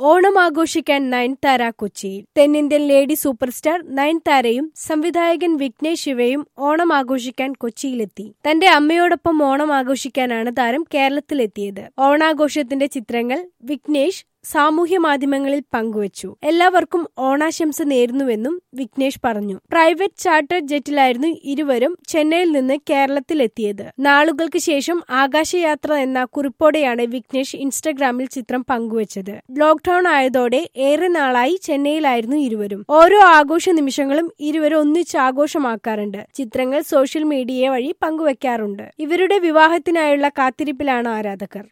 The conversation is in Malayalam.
ഓണം ആഘോഷിക്കാൻ നയൻതാര കൊച്ചിയിൽ തെന്നിന്ത്യൻ ലേഡി സൂപ്പർ സ്റ്റാർ നയൻതാരയും സംവിധായകൻ വിഘ്നേഷ് ശിവയും ഓണം ആഘോഷിക്കാൻ കൊച്ചിയിലെത്തി തന്റെ അമ്മയോടൊപ്പം ഓണം ആഘോഷിക്കാനാണ് താരം കേരളത്തിലെത്തിയത് ഓണാഘോഷത്തിന്റെ ചിത്രങ്ങൾ വിഘ്നേഷ് സാമൂഹ്യ മാധ്യമങ്ങളിൽ പങ്കുവച്ചു എല്ലാവർക്കും ഓണാശംസ നേരുന്നുവെന്നും വിഘ്നേഷ് പറഞ്ഞു പ്രൈവറ്റ് ചാർട്ടർ ജെറ്റിലായിരുന്നു ഇരുവരും ചെന്നൈയിൽ നിന്ന് കേരളത്തിലെത്തിയത് നാളുകൾക്ക് ശേഷം ആകാശയാത്ര എന്ന കുറിപ്പോടെയാണ് വിഘ്നേഷ് ഇൻസ്റ്റഗ്രാമിൽ ചിത്രം പങ്കുവച്ചത് ലോക്ഡൌൺ ആയതോടെ ഏറെ നാളായി ചെന്നൈയിലായിരുന്നു ഇരുവരും ഓരോ ആഘോഷ നിമിഷങ്ങളും ഇരുവരും ഒന്നിച്ച് ആഘോഷമാക്കാറുണ്ട് ചിത്രങ്ങൾ സോഷ്യൽ മീഡിയ വഴി പങ്കുവെക്കാറുണ്ട് ഇവരുടെ വിവാഹത്തിനായുള്ള കാത്തിരിപ്പിലാണ് ആരാധകർ